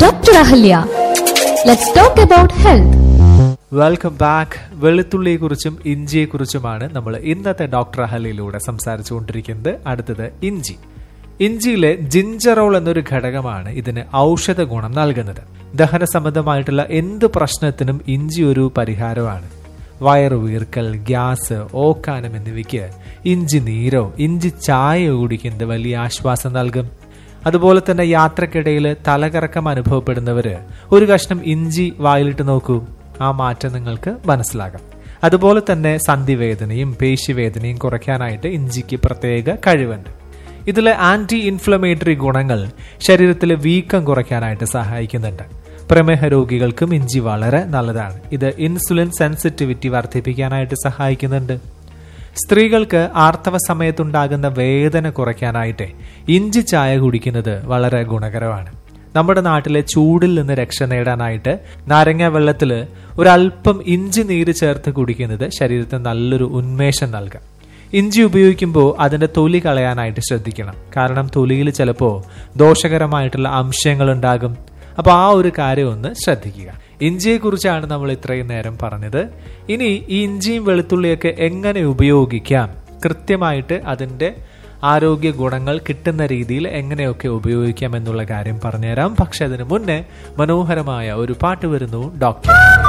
Dr. Ahalya. Let's talk about health. Welcome back വെളുത്തുള്ളിയെക്കുറിച്ചും ഇഞ്ചിയെക്കുറിച്ചുമാണ് നമ്മൾ ഇന്നത്തെ ഡോക്ടർ അഹലിലൂടെ സംസാരിച്ചുകൊണ്ടിരിക്കുന്നത് അടുത്തത് ഇഞ്ചി ഇഞ്ചിയിലെ ജിഞ്ചറോൾ എന്നൊരു ഘടകമാണ് ഇതിന് ഔഷധ ഗുണം നൽകുന്നത് ദഹന സംബന്ധമായിട്ടുള്ള എന്ത് പ്രശ്നത്തിനും ഇഞ്ചി ഒരു പരിഹാരമാണ് വയറു വീർക്കൽ ഗ്യാസ് ഓക്കാനം എന്നിവയ്ക്ക് ഇഞ്ചി നീരോ ഇഞ്ചി ചായയോ കുടിക്കുന്നത് വലിയ ആശ്വാസം നൽകും അതുപോലെ തന്നെ യാത്രക്കിടയിൽ തലകറക്കം അനുഭവപ്പെടുന്നവര് ഒരു കഷ്ണം ഇഞ്ചി വായിലിട്ട് നോക്കൂ ആ മാറ്റം നിങ്ങൾക്ക് മനസ്സിലാകാം അതുപോലെ തന്നെ സന്ധിവേദനയും പേശിവേദനയും കുറയ്ക്കാനായിട്ട് ഇഞ്ചിക്ക് പ്രത്യേക കഴിവുണ്ട് ഇതിലെ ആന്റി ഇൻഫ്ലമേറ്ററി ഗുണങ്ങൾ ശരീരത്തിലെ വീക്കം കുറയ്ക്കാനായിട്ട് സഹായിക്കുന്നുണ്ട് പ്രമേഹ രോഗികൾക്കും ഇഞ്ചി വളരെ നല്ലതാണ് ഇത് ഇൻസുലിൻ സെൻസിറ്റിവിറ്റി വർദ്ധിപ്പിക്കാനായിട്ട് സഹായിക്കുന്നുണ്ട് സ്ത്രീകൾക്ക് ആർത്തവ സമയത്തുണ്ടാകുന്ന വേദന കുറയ്ക്കാനായിട്ട് ഇഞ്ചി ചായ കുടിക്കുന്നത് വളരെ ഗുണകരമാണ് നമ്മുടെ നാട്ടിലെ ചൂടിൽ നിന്ന് രക്ഷ നേടാനായിട്ട് നാരങ്ങ വെള്ളത്തിൽ ഒരല്പം ഇഞ്ചി നീര് ചേർത്ത് കുടിക്കുന്നത് ശരീരത്തിന് നല്ലൊരു ഉന്മേഷം നൽകാം ഇഞ്ചി ഉപയോഗിക്കുമ്പോൾ അതിന്റെ തൊലി കളയാനായിട്ട് ശ്രദ്ധിക്കണം കാരണം തൊലിയിൽ ചിലപ്പോൾ ദോഷകരമായിട്ടുള്ള അംശങ്ങൾ ഉണ്ടാകും അപ്പോൾ ആ ഒരു കാര്യം ഒന്ന് ശ്രദ്ധിക്കുക ഇഞ്ചിയെ കുറിച്ചാണ് നമ്മൾ ഇത്രയും നേരം പറഞ്ഞത് ഇനി ഈ ഇഞ്ചിയും വെളുത്തുള്ളിയൊക്കെ എങ്ങനെ ഉപയോഗിക്കാം കൃത്യമായിട്ട് അതിന്റെ ആരോഗ്യ ഗുണങ്ങൾ കിട്ടുന്ന രീതിയിൽ എങ്ങനെയൊക്കെ ഉപയോഗിക്കാം എന്നുള്ള കാര്യം പറഞ്ഞുതരാം പക്ഷെ അതിനു മുന്നേ മനോഹരമായ ഒരു പാട്ട് വരുന്നു ഡോക്ടർ